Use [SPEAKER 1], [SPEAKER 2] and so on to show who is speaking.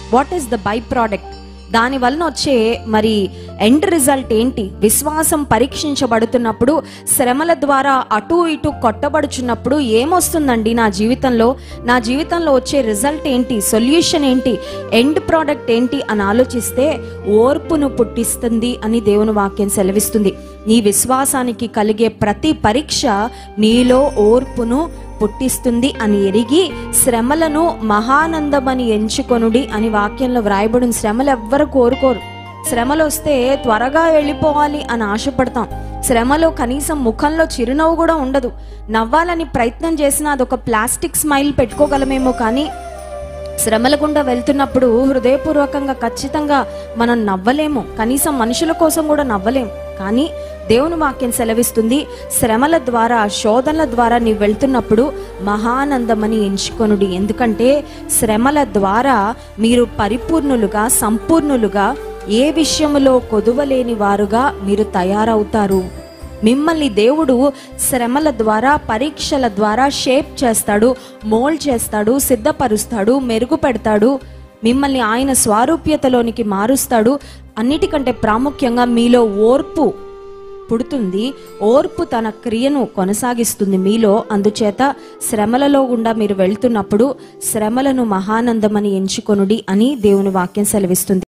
[SPEAKER 1] what is the by product దాని వలన వచ్చే మరి ఎండ్ రిజల్ట్ ఏంటి విశ్వాసం పరీక్షించబడుతున్నప్పుడు శ్రమల ద్వారా అటు ఇటు కొట్టబడుచున్నప్పుడు ఏమొస్తుందండి నా జీవితంలో నా జీవితంలో వచ్చే రిజల్ట్ ఏంటి సొల్యూషన్ ఏంటి ఎండ్ ప్రోడక్ట్ ఏంటి అని ఆలోచిస్తే ఓర్పును పుట్టిస్తుంది అని దేవుని వాక్యం సెలవిస్తుంది నీ విశ్వాసానికి కలిగే ప్రతి పరీక్ష నీలో ఓర్పును పుట్టిస్తుంది అని ఎరిగి శ్రమలను మహానందమని ఎంచుకొనుడి అని వాక్యంలో వ్రాయబడిన శ్రమలు ఎవ్వరు కోరుకోరు శ్రమలు వస్తే త్వరగా వెళ్ళిపోవాలి అని ఆశపడతాం శ్రమలో కనీసం ముఖంలో చిరునవ్వు కూడా ఉండదు నవ్వాలని ప్రయత్నం చేసినా అదొక ప్లాస్టిక్ స్మైల్ పెట్టుకోగలమేమో కానీ శ్రమల గుండా వెళ్తున్నప్పుడు హృదయపూర్వకంగా ఖచ్చితంగా మనం నవ్వలేము కనీసం మనుషుల కోసం కూడా నవ్వలేము కానీ దేవుని వాక్యం సెలవిస్తుంది శ్రమల ద్వారా శోధనల ద్వారా నీవు వెళ్తున్నప్పుడు మహానందమని ఎంచుకొనుడి ఎందుకంటే శ్రమల ద్వారా మీరు పరిపూర్ణులుగా సంపూర్ణులుగా ఏ విషయములో కొదువలేని వారుగా మీరు తయారవుతారు మిమ్మల్ని దేవుడు శ్రమల ద్వారా పరీక్షల ద్వారా షేప్ చేస్తాడు మోల్డ్ చేస్తాడు సిద్ధపరుస్తాడు మెరుగుపెడతాడు మిమ్మల్ని ఆయన స్వారూప్యతలోనికి మారుస్తాడు అన్నిటికంటే ప్రాముఖ్యంగా మీలో ఓర్పు పుడుతుంది ఓర్పు తన క్రియను కొనసాగిస్తుంది మీలో అందుచేత శ్రమలలో గుండా మీరు వెళ్తున్నప్పుడు శ్రమలను మహానందమని ఎంచుకొనుడి అని దేవుని వాక్యం సెలవిస్తుంది